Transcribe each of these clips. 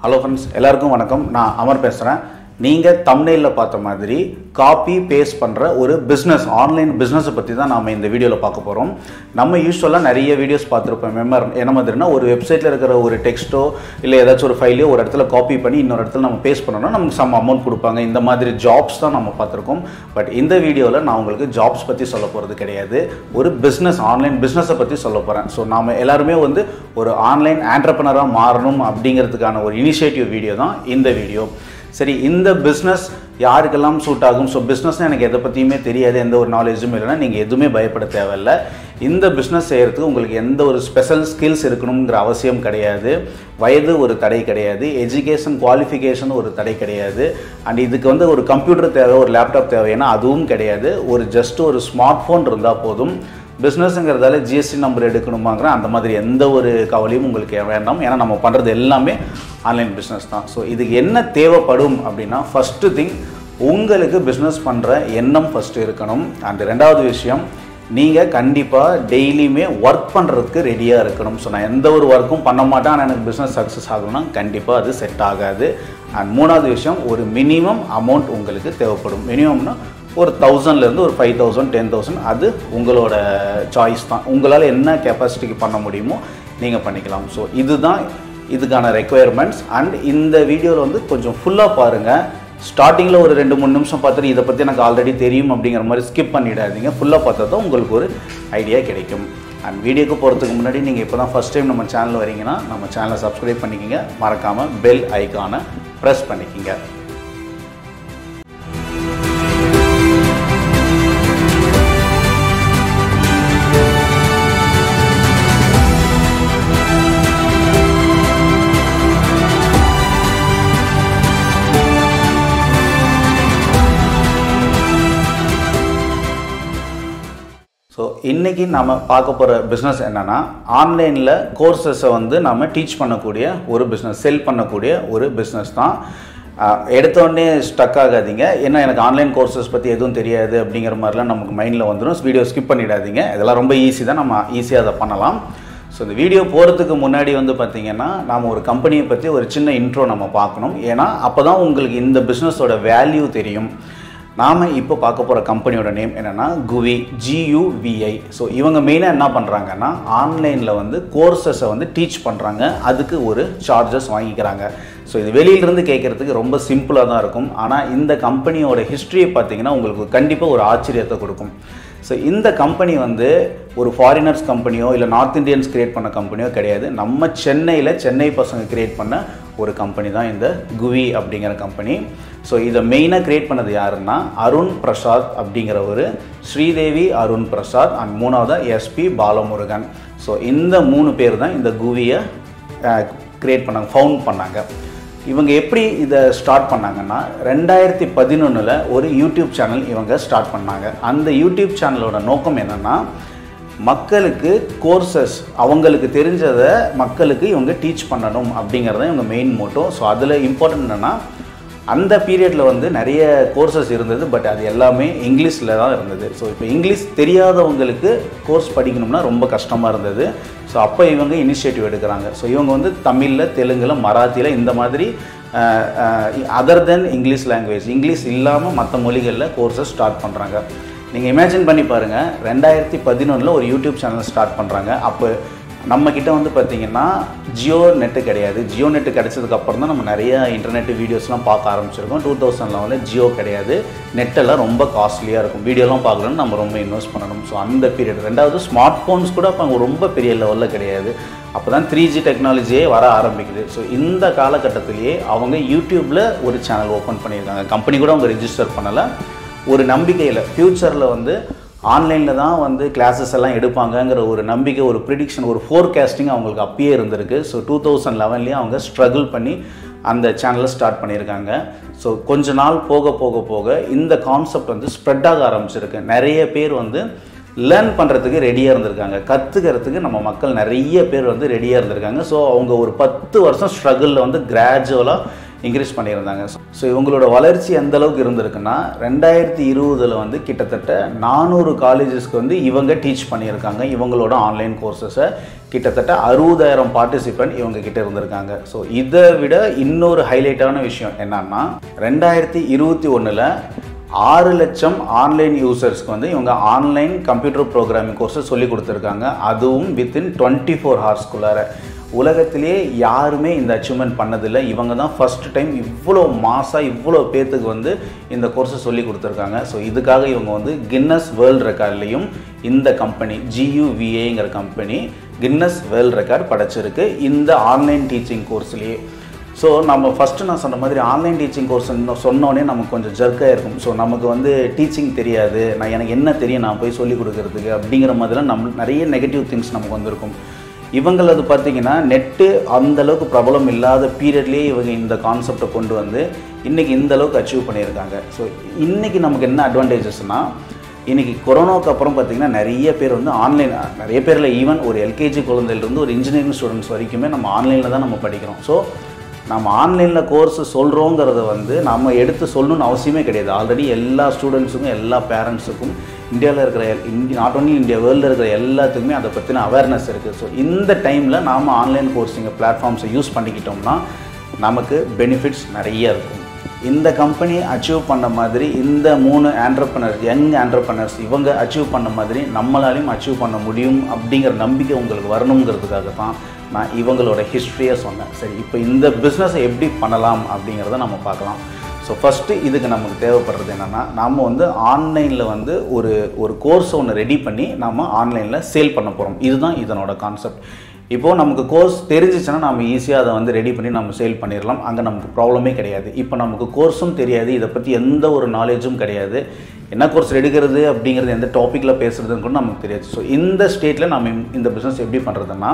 hello friends எல்லாருக்கும் வணக்கம் நான் அமர் பேசுகிறேன் நீங்கள் தமிழில் பார்த்த மாதிரி காப்பி பேஸ்ட் பண்ணுற ஒரு பிஸ்னஸ் ஆன்லைன் பிஸ்னஸை பற்றி தான் நாம் இந்த வீடியோவில் பார்க்க போகிறோம் நம்ம யூஸ்வலாக நிறைய வீடியோஸ் பார்த்துருப்போம் மெம்பர் என்ன மாதிரினா ஒரு வெப்சைட்டில் இருக்கிற ஒரு டெக்ஸ்ட்டோ இல்லை ஏதாச்சும் ஒரு ஃபைலையோ ஒரு இடத்துல காப்பி பண்ணி இன்னொரு இடத்துல நம்ம பேஸ்ட் பண்ணோம்னா நமக்கு சம் அமௌண்ட் கொடுப்பாங்க இந்த மாதிரி ஜாப்ஸ் தான் நம்ம பார்த்துருக்கோம் பட் இந்த வீடியோவில் நான் உங்களுக்கு ஜாப்ஸ் பற்றி சொல்ல போகிறது கிடையாது ஒரு பிஸ்னஸ் ஆன்லைன் பிஸ்னஸை பற்றி சொல்ல போகிறேன் ஸோ நாம எல்லாருமே வந்து ஒரு ஆன்லைன் ஆண்டர்பனராக மாறணும் அப்படிங்கிறதுக்கான ஒரு இனிஷியேட்டிவ் வீடியோ தான் இந்த வீடியோ சரி இந்த பிஸ்னஸ் யாருக்கெல்லாம் சூட் ஆகும் ஸோ பிஸ்னஸ்னால் எனக்கு எதை பற்றியுமே தெரியாது எந்த ஒரு நாலேஜும் இல்லைன்னா நீங்கள் எதுவுமே பயப்பட தேவையில்ல இந்த பிஸ்னஸ் செய்கிறதுக்கு உங்களுக்கு எந்த ஒரு ஸ்பெஷல் ஸ்கில்ஸ் இருக்கணுங்கிற அவசியம் கிடையாது வயது ஒரு தடை கிடையாது எஜுகேஷன் குவாலிஃபிகேஷன் ஒரு தடை கிடையாது அண்ட் இதுக்கு வந்து ஒரு கம்ப்யூட்டர் தேவை ஒரு லேப்டாப் தேவைன்னா அதுவும் கிடையாது ஒரு ஜஸ்ட் ஒரு ஸ்மார்ட் ஃபோன் இருந்தால் போதும் பிஸ்னஸுங்கிறதால ஜிஎஸ்டி நம்பர் எடுக்கணுமாங்கிற அந்த மாதிரி எந்த ஒரு கவலையும் உங்களுக்கு வேண்டாம் ஏன்னா நம்ம பண்ணுறது எல்லாமே ஆன்லைன் பிஸ்னஸ் தான் ஸோ இதுக்கு என்ன தேவைப்படும் அப்படின்னா ஃபஸ்ட்டு திங் உங்களுக்கு பிஸ்னஸ் பண்ணுற எண்ணம் ஃபஸ்ட்டு இருக்கணும் அண்ட் ரெண்டாவது விஷயம் நீங்கள் கண்டிப்பாக டெய்லியுமே ஒர்க் பண்ணுறதுக்கு ரெடியாக இருக்கணும் ஸோ நான் எந்த ஒரு ஒர்க்கும் பண்ண மாட்டேன் ஆனால் எனக்கு பிஸ்னஸ் சக்ஸஸ் ஆகணும்னா கண்டிப்பாக அது செட் ஆகாது அண்ட் மூணாவது விஷயம் ஒரு மினிமம் அமௌண்ட் உங்களுக்கு தேவைப்படும் மினிமம்னா ஒரு தௌசண்ட்லேருந்து ஒரு ஃபைவ் தௌசண்ட் டென் தௌசண்ட் அது உங்களோட சாய்ஸ் தான் உங்களால் என்ன கெப்பாசிட்டிக்கு பண்ண முடியுமோ நீங்கள் பண்ணிக்கலாம் ஸோ இதுதான் இதுக்கான ரெக்குயர்மெண்ட்ஸ் அண்ட் இந்த வீடியோவில் வந்து கொஞ்சம் ஃபுல்லாக பாருங்கள் ஸ்டார்டிங்கில் ஒரு ரெண்டு மூணு நிமிஷம் பார்த்துட்டு இதை பற்றி எனக்கு ஆல்ரெடி தெரியும் அப்படிங்கிற மாதிரி ஸ்கிப் பண்ணிடாதீங்க ஃபுல்லாக பார்த்தா தான் உங்களுக்கு ஒரு ஐடியா கிடைக்கும் அண்ட் வீடியோக்கு போகிறதுக்கு முன்னாடி நீங்கள் இப்போ தான் ஃபஸ்ட் டைம் நம்ம சேனல் வரீங்கன்னா நம்ம சேனலை சப்ஸ்கிரைப் பண்ணிக்கோங்க மறக்காமல் பெல் ஐக்கானை ப்ரெஸ் பண்ணிக்கோங்க ஸோ இன்றைக்கி நம்ம பார்க்க போகிற பிஸ்னஸ் என்னென்னா ஆன்லைனில் கோர்சஸை வந்து நம்ம டீச் பண்ணக்கூடிய ஒரு பிஸ்னஸ் செல் பண்ணக்கூடிய ஒரு பிஸ்னஸ் தான் எடுத்தோடனே ஸ்டக் ஆகாதீங்க ஏன்னா எனக்கு ஆன்லைன் கோர்சஸ் பற்றி எதுவும் தெரியாது அப்படிங்கிற மாதிரிலாம் நமக்கு மைண்டில் வந்துடும் வீடியோ ஸ்கிப் பண்ணிடாதீங்க இதெல்லாம் ரொம்ப ஈஸி தான் நம்ம ஈஸியாக அதை பண்ணலாம் ஸோ இந்த வீடியோ போகிறதுக்கு முன்னாடி வந்து பார்த்திங்கன்னா நாம் ஒரு கம்பெனியை பற்றி ஒரு சின்ன இன்ட்ரோ நம்ம பார்க்கணும் ஏன்னா அப்போ தான் உங்களுக்கு இந்த பிஸ்னஸோட வேல்யூ தெரியும் நாம் இப்போ பார்க்க போகிற கம்பெனியோட நேம் என்னென்னா குவி ஜியூவிஐ ஸோ இவங்க மெயினாக என்ன பண்ணுறாங்கன்னா ஆன்லைனில் வந்து கோர்சஸை வந்து டீச் பண்ணுறாங்க அதுக்கு ஒரு சார்ஜஸ் வாங்கிக்கிறாங்க ஸோ இது வெளியிலிருந்து கேட்குறதுக்கு ரொம்ப சிம்பிளாக தான் இருக்கும் ஆனால் இந்த கம்பெனியோட ஹிஸ்ட்ரியை பார்த்தீங்கன்னா உங்களுக்கு கண்டிப்பாக ஒரு ஆச்சரியத்தை கொடுக்கும் ஸோ இந்த கம்பெனி வந்து ஒரு ஃபாரினர்ஸ் கம்பெனியோ இல்லை நார்த் இந்தியன்ஸ் கிரியேட் பண்ண கம்பெனியோ கிடையாது நம்ம சென்னையில் சென்னை பசங்க கிரியேட் பண்ண ஒரு கம்பெனி தான் இந்த குவி அப்படிங்கிற கம்பெனி ஸோ இதை மெயினாக கிரியேட் பண்ணது யாருன்னா அருண் பிரசாத் அப்படிங்கிற ஒரு ஸ்ரீதேவி அருண் பிரசாத் அண்ட் மூணாவது எஸ்பி பாலமுருகன் ஸோ இந்த மூணு பேர் தான் இந்த குவியை கிரியேட் பண்ணாங்க ஃபவுண்ட் பண்ணாங்க இவங்க எப்படி இதை ஸ்டார்ட் பண்ணாங்கன்னா ரெண்டாயிரத்தி பதினொன்றில் ஒரு யூடியூப் சேனல் இவங்க ஸ்டார்ட் பண்ணாங்க அந்த யூடியூப் சேனலோட நோக்கம் என்னென்னா மக்களுக்கு கோர்சஸ் அவங்களுக்கு தெரிஞ்சதை மக்களுக்கு இவங்க டீச் பண்ணணும் அப்படிங்கிறத இவங்க மெயின் மோட்டோ ஸோ அதில் இம்பார்ட்டன்ட் என்னென்னா அந்த பீரியடில் வந்து நிறைய கோர்சஸ் இருந்தது பட் அது எல்லாமே இங்கிலீஷில் தான் இருந்தது ஸோ இப்போ இங்கிலீஷ் தெரியாதவங்களுக்கு கோர்ஸ் படிக்கணும்னா ரொம்ப கஷ்டமாக இருந்தது ஸோ அப்போ இவங்க இனிஷியேட்டிவ் எடுக்கிறாங்க ஸோ இவங்க வந்து தமிழில் தெலுங்கில் மராத்தியில் இந்த மாதிரி other then English language English இல்லாமல் மற்ற மொழிகளில் கோர்சஸ் ஸ்டார்ட் பண்ணுறாங்க நீங்கள் இமேஜின் பண்ணி பாருங்கள் ரெண்டாயிரத்தி பதினொன்றில் ஒரு யூடியூப் சேனல் ஸ்டார்ட் பண்ணுறாங்க அப்போ நம்மக்கிட்ட வந்து பார்த்திங்கன்னா ஜியோ நெட்டு கிடையாது ஜியோ நெட்டு கிடச்சதுக்கு அப்புறம் தான் நம்ம நிறைய இன்டர்நெட் வீடியோஸ்லாம் பார்க்க ஆரம்பிச்சிருக்கோம் டூ தௌசண்ட் லெவனில் ஜியோ கிடையாது நெட்டெல்லாம் ரொம்ப காஸ்ட்லியாக இருக்கும் வீடியோலாம் பார்க்கணும்னு நம்ம ரொம்ப இன்வெஸ்ட் பண்ணணும் ஸோ அந்த பீரியட் ரெண்டாவது ஸ்மார்ட் ஃபோன்ஸ் கூட அப்போ ரொம்ப பெரிய லெவலில் கிடையாது அப்போ தான் த்ரீ ஜி டெக்னாலஜியே வர ஆரம்பிக்குது ஸோ இந்த காலகட்டத்திலேயே அவங்க யூடியூப்பில் ஒரு சேனல் ஓப்பன் பண்ணியிருக்காங்க கம்பெனி கூட அவங்க ரிஜிஸ்டர் பண்ணலை ஒரு நம்பிக்கையில் ஃப்யூச்சரில் வந்து ஆன்லைனில் தான் வந்து கிளாஸஸ் எல்லாம் எடுப்பாங்கங்கிற ஒரு நம்பிக்கை ஒரு ப்ரிடிக்ஷன் ஒரு ஃபோர்காஸ்டிங் அவங்களுக்கு அப்பயே இருந்திருக்கு ஸோ டூ தௌசண்ட் லெவன்லேயே அவங்க ஸ்ட்ரகிள் பண்ணி அந்த சேனலை ஸ்டார்ட் பண்ணியிருக்காங்க ஸோ கொஞ்ச நாள் போக போக போக இந்த கான்செப்ட் வந்து ஸ்ப்ரெட் ஆக ஆரம்பிச்சிருக்கு நிறைய பேர் வந்து லேர்ன் பண்ணுறதுக்கு ரெடியாக இருந்திருக்காங்க கற்றுக்கிறதுக்கு நம்ம மக்கள் நிறைய பேர் வந்து ரெடியாக இருந்திருக்காங்க ஸோ அவங்க ஒரு பத்து வருஷம் ஸ்ட்ரகிளில் வந்து கிராஜுவலாக இன்க்ரீஸ் பண்ணியிருந்தாங்க ஸோ இவங்களோட வளர்ச்சி எந்த அளவுக்கு இருந்திருக்குன்னா ரெண்டாயிரத்தி இருபதில் வந்து கிட்டத்தட்ட நானூறு காலேஜஸ்க்கு வந்து இவங்க டீச் பண்ணியிருக்காங்க இவங்களோட ஆன்லைன் கோர்சஸை கிட்டத்தட்ட அறுபதாயிரம் பார்ட்டிசிபெண்ட் இவங்க கிட்ட இருந்திருக்காங்க ஸோ இதை விட இன்னொரு ஹைலைட்டான விஷயம் என்னன்னா ரெண்டாயிரத்தி இருபத்தி ஒன்றில் ஆறு லட்சம் ஆன்லைன் யூசர்ஸ்க்கு வந்து இவங்க ஆன்லைன் கம்ப்யூட்டர் ப்ரோக்ராமிங் கோர்ஸை சொல்லி கொடுத்துருக்காங்க அதுவும் வித்தின் டுவெண்ட்டி ஃபோர் ஹவர்ஸ்க்குள்ளார உலகத்திலேயே யாருமே இந்த அச்சீவ்மெண்ட் பண்ணதில்லை இவங்க தான் ஃபஸ்ட் டைம் இவ்வளோ மாசாக இவ்வளோ பேர்த்துக்கு வந்து இந்த கோர்ஸை சொல்லி கொடுத்துருக்காங்க ஸோ இதுக்காக இவங்க வந்து கின்னஸ் வேர்ல்டு ரெக்கார்ட்லேயும் இந்த கம்பெனி ஜியூவிஏங்கிற கம்பெனி கின்னஸ் வேர்ல்டு ரெக்கார்ட் படைச்சிருக்கு இந்த ஆன்லைன் டீச்சிங் கோர்ஸ்லேயே ஸோ நம்ம ஃபஸ்ட்டு நான் சொன்ன மாதிரி ஆன்லைன் டீச்சிங் கோர்ஸ் சொன்னோடனே நமக்கு கொஞ்சம் ஜர்க்காக இருக்கும் ஸோ நமக்கு வந்து டீச்சிங் தெரியாது நான் எனக்கு என்ன தெரியும் நான் போய் சொல்லிக் கொடுக்கறதுக்கு அப்படிங்கிற மாதிரிலாம் நம்ம நிறைய நெகட்டிவ் திங்ஸ் நமக்கு வந்திருக்கும் இவங்களது பார்த்தீங்கன்னா நெட்டு அந்த அளவுக்கு பிரபலம் இல்லாத பீரியட்லேயே இவங்க இந்த கான்செப்டை கொண்டு வந்து இன்றைக்கி இந்த அளவுக்கு அச்சீவ் பண்ணியிருக்காங்க ஸோ இன்றைக்கி நமக்கு என்ன அட்வான்டேஜஸ்னால் இன்றைக்கி கொரோனாவுக்கு அப்புறம் பார்த்திங்கன்னா நிறைய பேர் வந்து ஆன்லைன் நிறைய பேரில் ஈவன் ஒரு எல்கேஜி குழந்தையிலேருந்து ஒரு இன்ஜினியரிங் ஸ்டூடெண்ட்ஸ் வரைக்குமே நம்ம ஆன்லைனில் தான் நம்ம படிக்கிறோம் ஸோ நம்ம ஆன்லைனில் கோர்ஸ் சொல்கிறோங்கிறத வந்து நம்ம எடுத்து சொல்லணும்னு அவசியமே கிடையாது ஆல்ரெடி எல்லா ஸ்டூடெண்ட்ஸுக்கும் எல்லா பேரண்ட்ஸுக்கும் இந்தியாவில் இருக்கிற இந்தியா நாட் ஒன்லி இந்தியா வேர்ல்டில் இருக்கிற எல்லாத்துக்குமே அதை பற்றின அவேர்னஸ் இருக்குது ஸோ இந்த டைமில் நாம் ஆன்லைன் கோர்ஸிங்க பிளாட்ஃபார்ம்ஸை யூஸ் பண்ணிக்கிட்டோம்னா நமக்கு பெனிஃபிட்ஸ் நிறைய இருக்கும் இந்த கம்பெனி அச்சீவ் பண்ண மாதிரி இந்த மூணு ஆண்டர்பனர்ஸ் யங் ஆண்டர்பனர்ஸ் இவங்க அச்சீவ் பண்ண மாதிரி நம்மளாலையும் அச்சீவ் பண்ண முடியும் அப்படிங்கிற நம்பிக்கை உங்களுக்கு வரணுங்கிறதுக்காக தான் நான் இவங்களோட ஹிஸ்ட்ரியை சொன்னேன் சரி இப்போ இந்த பிஸ்னஸை எப்படி பண்ணலாம் அப்படிங்கிறத நம்ம பார்க்கலாம் ஸோ ஃபஸ்ட்டு இதுக்கு நமக்கு தேவைப்படுறது என்னென்னா நம்ம வந்து ஆன்லைனில் வந்து ஒரு ஒரு கோர்ஸ் ஒன்று ரெடி பண்ணி நம்ம ஆன்லைனில் சேல் பண்ண போகிறோம் இதுதான் இதனோட கான்செப்ட் இப்போது நமக்கு கோர்ஸ் தெரிஞ்சிச்சுன்னா நம்ம ஈஸியாக அதை வந்து ரெடி பண்ணி நம்ம சேல் பண்ணிடலாம் அங்கே நமக்கு ப்ராப்ளமே கிடையாது இப்போ நமக்கு கோர்ஸும் தெரியாது இதை பற்றி எந்த ஒரு நாலேஜும் கிடையாது என்ன கோர்ஸ் எடுக்கிறது அப்படிங்கிறது எந்த டாப்பிக்கில் பேசுகிறதுன்னு கூட நமக்கு தெரியாது ஸோ இந்த ஸ்டேட்டில் நம்ம இந்த பிஸ்னஸ் எப்படி பண்ணுறதுன்னா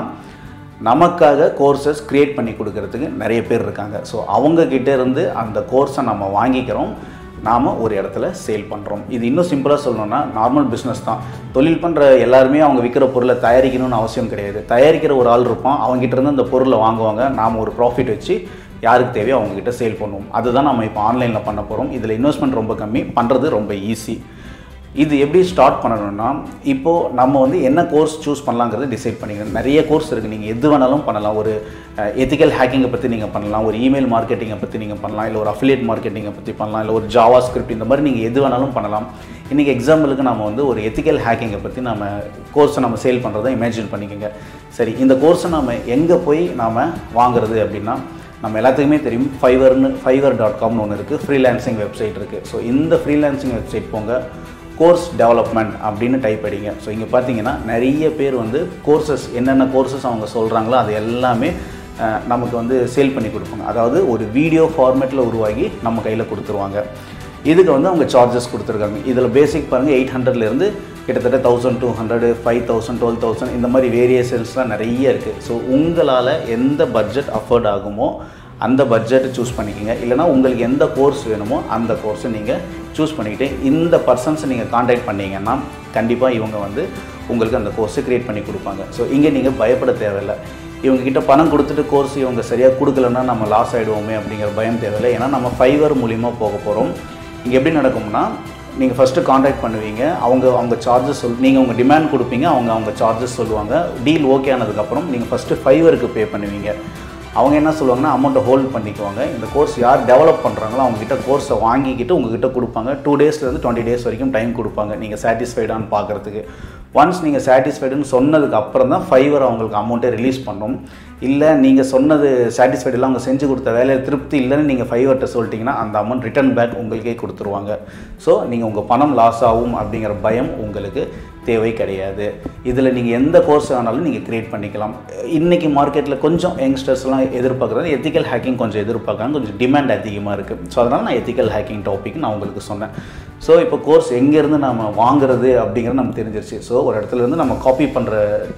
நமக்காக கோர்சஸ் க்ரியேட் பண்ணி கொடுக்கறதுக்கு நிறைய பேர் இருக்காங்க ஸோ அவங்கக்கிட்ட இருந்து அந்த கோர்ஸை நம்ம வாங்கிக்கிறோம் நாம் ஒரு இடத்துல சேல் பண்ணுறோம் இது இன்னும் சிம்பிளாக சொல்லணும்னா நார்மல் பிஸ்னஸ் தான் தொழில் பண்ணுற எல்லாருமே அவங்க விற்கிற பொருளை தயாரிக்கணும்னு அவசியம் கிடையாது தயாரிக்கிற ஒரு ஆள் இருப்பான் அவங்ககிட்ட இருந்து அந்த பொருளை வாங்குவாங்க நாம் ஒரு ப்ராஃபிட் வச்சு யாருக்கு தேவையோ அவங்ககிட்ட சேல் பண்ணுவோம் அதுதான் நம்ம இப்போ ஆன்லைனில் பண்ண போகிறோம் இதில் இன்வெஸ்ட்மெண்ட் ரொம்ப கம்மி பண்ணுறது ரொம்ப ஈஸி இது எப்படி ஸ்டார்ட் பண்ணணும்னா இப்போது நம்ம வந்து என்ன கோர்ஸ் சூஸ் பண்ணலாங்கிறது டிசைட் பண்ணிக்கணும் நிறைய கோர்ஸ் இருக்குது நீங்கள் எது வேணாலும் பண்ணலாம் ஒரு எத்திக்கல் ஹேக்கிங்கை பற்றி நீங்கள் பண்ணலாம் ஒரு இமெயில் மார்க்கெட்டிங்கை பற்றி நீங்கள் பண்ணலாம் இல்லை ஒரு அஃபிலியேட் மார்க்கெட்டிங்கை பற்றி பண்ணலாம் இல்லை ஒரு ஜாவா ஸ்கிரிப்ட் இந்த மாதிரி நீங்கள் எது வேணாலும் பண்ணலாம் இன்றைக்கி எக்ஸாம்பிளுக்கு நம்ம வந்து ஒரு எத்திக்கல் ஹேக்கிங்கை பற்றி நம்ம கோர்ஸை நம்ம சேல் பண்ணுறதை இமேஜின் பண்ணிக்கோங்க சரி இந்த கோர்ஸை நம்ம எங்கே போய் நாம் வாங்குறது அப்படின்னா நம்ம எல்லாத்துக்குமே தெரியும் ஃபைவர்னு ஃபைவர் டாட் காம்னு ஒன்று இருக்குது ஃப்ரீலான்சிங் வெப்சைட் இருக்குது ஸோ இந்த ஃப்ரீலான்சிங் வெப்சைட் போங்க கோர்ஸ் டெவலப்மெண்ட் அப்படின்னு டைப் அடிங்க ஸோ இங்கே பார்த்தீங்கன்னா நிறைய பேர் வந்து கோர்சஸ் என்னென்ன கோர்சஸ் அவங்க சொல்கிறாங்களோ அது எல்லாமே அஹ், நமக்கு வந்து சேல் பண்ணி கொடுப்பாங்க அதாவது ஒரு வீடியோ ஃபார்மேட்டில் உருவாகி நம்ம கையில் கொடுத்துருவாங்க இதுக்கு வந்து அவங்க சார்ஜஸ் கொடுத்துருக்காங்க இதில் பேசிக் பாருங்கள் எயிட் ஹண்ட்ரட்லேருந்து கிட்டத்தட்ட thousand two hundred five thousand twelve thousand இந்த மாதிரி வேரியேஷன்ஸ்லாம் நிறைய இருக்குது ஸோ உங்களால் எந்த பட்ஜெட் அஃபோர்ட் ஆகுமோ அந்த பட்ஜெட்டை சூஸ் பண்ணிக்கோங்க இல்லைனா உங்களுக்கு எந்த கோர்ஸ் வேணுமோ அந்த கோர்ஸை நீங்கள் சூஸ் பண்ணிக்கிட்டு இந்த பர்சன்ஸை நீங்கள் காண்டாக்ட் பண்ணீங்கன்னா கண்டிப்பாக இவங்க வந்து உங்களுக்கு அந்த கோர்ஸை க்ரியேட் பண்ணி கொடுப்பாங்க ஸோ இங்கே நீங்கள் பயப்பட தேவையில்லை இவங்க கிட்ட பணம் கொடுத்துட்டு கோர்ஸ் இவங்க சரியாக கொடுக்கலன்னா நம்ம லாஸ் ஆகிடுவோமே அப்படிங்கிற பயம் தேவையில்லை ஏன்னா நம்ம ஃபைவர் மூலிமா போக போகிறோம் இங்கே எப்படி நடக்கும்னா நீங்கள் ஃபஸ்ட்டு காண்டாக்ட் பண்ணுவீங்க அவங்க அவங்க சார்ஜஸ் சொல் நீங்கள் உங்கள் டிமாண்ட் கொடுப்பீங்க அவங்க அவங்க சார்ஜஸ் சொல்லுவாங்க டீல் ஓகே ஆனதுக்கப்புறம் நீங்கள் ஃபஸ்ட்டு ஃபைவருக்கு பே பண்ணுவீங்க அவங்க என்ன சொல்லுவாங்கன்னா அமௌண்ட்டை ஹோல்ட் பண்ணிக்குவாங்க இந்த கோர்ஸ் யார் டெவலப் பண்ணுறாங்களோ அவங்ககிட்ட கோர்ஸை வாங்கிக்கிட்டு உங்ககிட்ட கொடுப்பாங்க டூ டேஸ்லேருந்து டுவெண்ட்டி டேஸ் வரைக்கும் டைம் கொடுப்பாங்க நீங்கள் சாட்டிஸ்ஃபைடான்னு பார்க்குறதுக்கு ஒன்ஸ் நீங்கள் சாட்டிஸ்ஃபைடுன்னு சொன்னதுக்கு அப்புறம் தான் ஃபைவர் அவங்களுக்கு அமௌண்ட்டை ரிலீஸ் பண்ணும் இல்லை நீங்கள் சொன்னது சாட்டிஸ்ஃபைடு இல்லை அவங்க செஞ்சு கொடுத்த வேலையில் திருப்தி இல்லைன்னு நீங்கள் ஃபைவர்கிட்ட சொல்லிட்டீங்கன்னா அந்த அமௌண்ட் ரிட்டர்ன் பேக் உங்களுக்கே கொடுத்துருவாங்க ஸோ நீங்கள் உங்கள் பணம் லாஸ் ஆகும் அப்படிங்கிற பயம் உங்களுக்கு தேவை கிடையாது இதில் நீங்கள் எந்த கோர்ஸ் வேணாலும் நீங்கள் க்ரியேட் பண்ணிக்கலாம் இன்றைக்கி மார்க்கெட்டில் கொஞ்சம் யங்ஸ்டர்ஸ்லாம் எதிர்பார்க்குறது எத்திக்கல் ஹேக்கிங் கொஞ்சம் எதிர்பார்க்குறாங்க கொஞ்சம் டிமாண்ட் அதிகமாக இருக்குது ஸோ அதனால் நான் எத்திக்கல் ஹேக்கிங் டாபிக் நான் உங்களுக்கு சொன்னேன் ஸோ இப்போ கோர்ஸ் எங்கேருந்து நம்ம வாங்குறது அப்படிங்கிறது நமக்கு தெரிஞ்சிருச்சு ஸோ ஒரு இடத்துல இருந்து நம்ம காப்பி பண்ணுற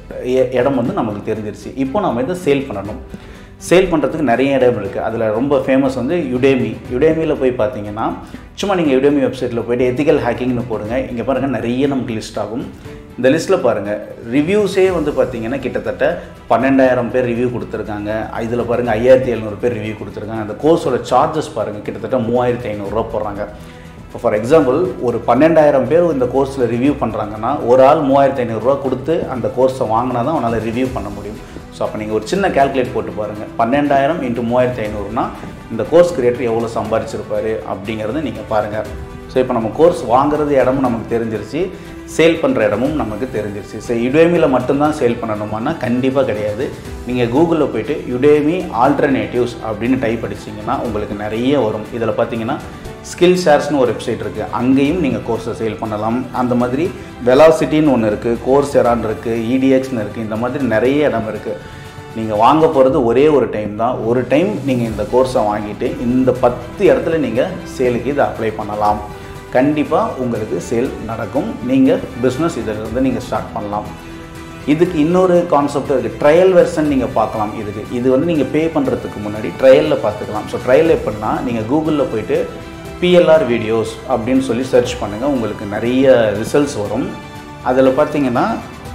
இடம் வந்து நமக்கு தெரிஞ்சிருச்சு இப்போ நம்ம இதை சேல் பண்ணணும் சேல் பண்ணுறதுக்கு நிறைய இடம் இருக்குது அதில் ரொம்ப ஃபேமஸ் வந்து யுடேமி யுடேமியில் போய் பார்த்தீங்கன்னா சும்மா நீங்கள் யுடேமி வெப்சைட்டில் போய்ட்டு எத்திக்கல் ஹேக்கிங்னு போடுங்க இங்கே பாருங்கள் நிறைய நமக்கு லிஸ்ட் ஆகும் இந்த லிஸ்ட்டில் பாருங்கள் ரிவ்யூஸே வந்து பார்த்தீங்கன்னா கிட்டத்தட்ட பன்னெண்டாயிரம் பேர் ரிவ்யூ கொடுத்துருக்காங்க இதில் பாருங்கள் ஐயாயிரத்தி எழுநூறு பேர் ரிவ்யூ கொடுத்துருக்காங்க அந்த கோர்ஸோட சார்ஜஸ் பாருங்கள் கிட்டத்தட்ட மூவாயிரத்தி ஐநூறுரூவா போடுறாங்க இப்போ ஃபார் எக்ஸாம்பிள் ஒரு பன்னெண்டாயிரம் பேர் இந்த கோர்ஸில் ரிவ்யூ பண்ணுறாங்கன்னா ஒரு ஆள் மூவாயிரத்தி ஐநூறுரூவா கொடுத்து அந்த கோர்ஸை வாங்கினா தான் அவனால் ரிவ்யூ பண்ண முடியும் ஸோ அப்போ நீங்கள் ஒரு சின்ன கேல்குலேட் போட்டு பாருங்கள் பன்னெண்டாயிரம் இன்ட்டு மூவாயிரத்தி ஐநூறுனா இந்த கோர்ஸ் கிரியேட்டர் எவ்வளோ சம்பாதிச்சிருப்பாரு அப்படிங்கிறத நீங்கள் பாருங்கள் ஸோ இப்போ நம்ம கோர்ஸ் வாங்குறது இடமும் நமக்கு தெரிஞ்சிருச்சு சேல் பண்ணுற இடமும் நமக்கு தெரிஞ்சிருச்சு ஸோ யுடேமியில் மட்டும்தான் சேல் பண்ணணுமானா கண்டிப்பாக கிடையாது நீங்கள் கூகுளில் போயிட்டு யுடேமி ஆல்டர்னேட்டிவ்ஸ் அப்படின்னு டைப் அடிச்சிங்கன்னா உங்களுக்கு நிறைய வரும் இதில் பார்த்தீங்கன்னா ஸ்கில் ஷேர்ஸ்னு ஒரு வெப்சைட் இருக்குது அங்கேயும் நீங்கள் கோர்ஸை சேல் பண்ணலாம் அந்த மாதிரி வெலாசிட்டின்னு ஒன்று இருக்குது கோர்ஸ் எரான் இருக்குது இடிஎக்ஸ்னு இருக்குது இந்த மாதிரி நிறைய இடம் இருக்குது நீங்கள் வாங்க போகிறது ஒரே ஒரு டைம் தான் ஒரு டைம் நீங்கள் இந்த கோர்ஸை வாங்கிட்டு இந்த பத்து இடத்துல நீங்கள் சேலுக்கு இதை அப்ளை பண்ணலாம் கண்டிப்பாக உங்களுக்கு சேல் நடக்கும் நீங்கள் பிஸ்னஸ் இதிலிருந்து நீங்கள் ஸ்டார்ட் பண்ணலாம் இதுக்கு இன்னொரு கான்செப்ட் இருக்குது ட்ரையல் வெர்ஷன் நீங்கள் பார்க்கலாம் இதுக்கு இது வந்து நீங்கள் பே பண்ணுறதுக்கு முன்னாடி ட்ரையலில் பார்த்துக்கலாம் ஸோ ட்ரையல் எப்படின்னா நீங்கள் கூகுளில் போயிட்டு பிஎல்ஆர் வீடியோஸ் அப்படின்னு சொல்லி சர்ச் பண்ணுங்கள் உங்களுக்கு நிறைய ரிசல்ட்ஸ் வரும் அதில் பார்த்தீங்கன்னா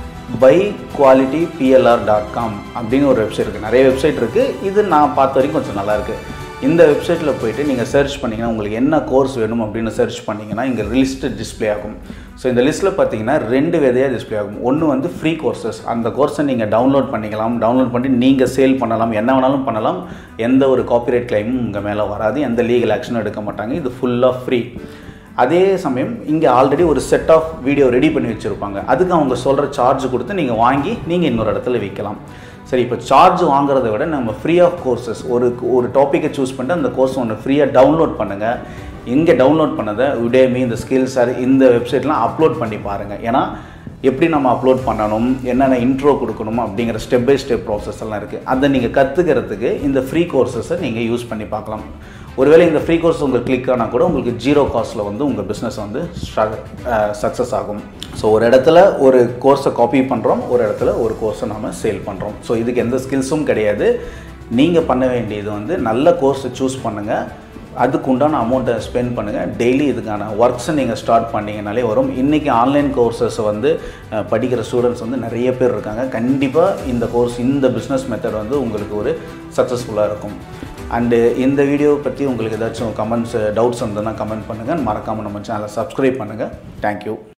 by quality BLR dot com அப்படின்னு ஒரு வெப்சைட் இருக்குது நிறைய வெப்சைட் இருக்குது இது நான் பார்த்த வரைக்கும் கொஞ்சம் நல்லாயிருக்கு இந்த வெப்சைட்டில் போயிட்டு நீங்கள் சர்ச் பண்ணிங்கன்னா உங்களுக்கு என்ன கோர்ஸ் வேணும் அப்படின்னு சர்ச் பண்ணிங்கன்னா இங்கே லிஸ்ட் டிஸ்ப்ளே ஆகும் ஸோ இந்த லிஸ்ட்டில் பார்த்தீங்கன்னா ரெண்டு விதையாக டிஸ்ப்ளே ஆகும் ஒன்று வந்து ஃப்ரீ கோர்சஸ் அந்த கோர்ஸை நீங்கள் டவுன்லோட் பண்ணிக்கலாம் டவுன்லோட் பண்ணி நீங்கள் சேல் பண்ணலாம் என்ன வேணாலும் பண்ணலாம் எந்த ஒரு காப்பிரைட் கிளைமும் உங்கள் மேலே வராது எந்த லீகல் ஆக்ஷனும் எடுக்க மாட்டாங்க இது ஃபுல்லாக ஃப்ரீ அதே சமயம் இங்கே ஆல்ரெடி ஒரு செட் ஆஃப் வீடியோ ரெடி பண்ணி வச்சுருப்பாங்க அதுக்கு அவங்க சொல்கிற சார்ஜ் கொடுத்து நீங்கள் வாங்கி நீங்கள் இன்னொரு இடத்துல விற்கலாம் சரி இப்போ சார்ஜ் வாங்குறத விட நம்ம ஃப்ரீ ஆஃப் கோர்சஸ் ஒரு ஒரு டாப்பிக்கை சூஸ் பண்ணிட்டு அந்த கோர்ஸ் ஒன்று ஃப்ரீயாக டவுன்லோட் பண்ணுங்கள் இங்கே டவுன்லோட் பண்ணதை உடேமி இந்த ஸ்கில்ஸ் அது இந்த வெப்சைட்லாம் அப்லோட் பண்ணி பாருங்கள் ஏன்னா எப்படி நம்ம அப்லோட் பண்ணணும் என்னென்ன இன்ட்ரோ கொடுக்கணும் அப்படிங்கிற ஸ்டெப் பை ஸ்டெப் ப்ராசஸ் எல்லாம் இருக்குது அதை நீங்கள் கற்றுக்கிறதுக்கு இந்த ஃப்ரீ கோர்சஸை நீங்கள் யூஸ் பண்ணி பார்க்கலாம் ஒருவேளை இந்த ஃப்ரீ கோர்ஸ் உங்களுக்கு கிளிக் ஆனால் கூட உங்களுக்கு ஜீரோ காஸ்ட்டில் வந்து உங்கள் பிஸ்னஸ் வந்து சக்ஸஸ் ஆகும் ஸோ ஒரு இடத்துல ஒரு கோர்ஸை காப்பி பண்ணுறோம் ஒரு இடத்துல ஒரு கோர்ஸை நம்ம சேல் பண்ணுறோம் ஸோ இதுக்கு எந்த ஸ்கில்ஸும் கிடையாது நீங்கள் பண்ண வேண்டியது வந்து நல்ல கோர்ஸை சூஸ் பண்ணுங்கள் அதுக்கு உண்டான அமௌண்ட்டை ஸ்பெண்ட் பண்ணுங்கள் டெய்லி இதுக்கான ஒர்க்ஸை நீங்கள் ஸ்டார்ட் பண்ணிங்கனாலே வரும் இன்றைக்கி ஆன்லைன் கோர்சஸ் வந்து அஹ், படிக்கிற ஸ்டூடெண்ட்ஸ் வந்து நிறைய பேர் இருக்காங்க கண்டிப்பாக இந்த கோர்ஸ் இந்த பிஸ்னஸ் மெத்தட் வந்து உங்களுக்கு ஒரு சக்ஸஸ்ஃபுல்லாக இருக்கும் அண்டு இந்த வீடியோ பற்றி உங்களுக்கு ஏதாச்சும் கமெண்ட்ஸ் டவுட்ஸ் இருந்ததுன்னா கமெண்ட் பண்ணுங்கள் மறக்காமல் நம்ம சேனலை சப்ஸ்கிரைப் பண்ணுங்கள் தேங்க்யூ